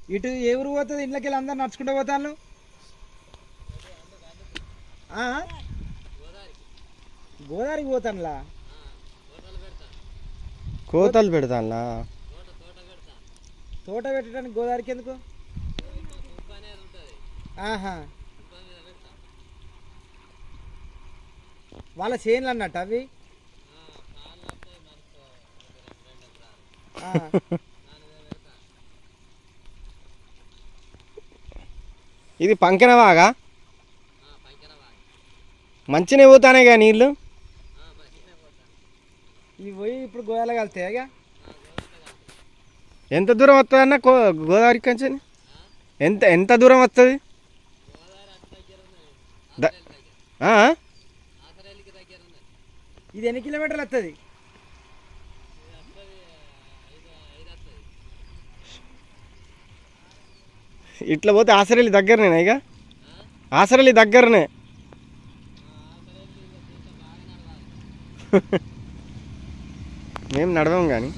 ఇటు ఏ ఊరు పోతుంది ఇంట్లోకి వెళ్ళి అందరు నడుచుకుంటూ పోతాను ఆ? గోదావరికి పోతానులా కోతలు పెడతానా తోట పెట్టడానికి గోదావరికి ఎందుకు ఆహా వాళ్ళ చేనులు అన్నట్టు అవి ఆ. ఇది పంకెన బాగా మంచినే పోతానేగా నీళ్ళు ఇవి పోయి ఇప్పుడు గోదావరి కలుతాయి ఇక ఎంత దూరం వస్తుంది అన్న కో గోదావరి కంచి ఎంత ఎంత దూరం వస్తుంది ద- ఆ? ఇది ఎన్ని కిలోమీటర్లు వస్తుంది ఇట్లా పోతే ఆసరలి దగ్గరనేనా ఇక ఆసరలి దగ్గరనే మేము నడవం కానీ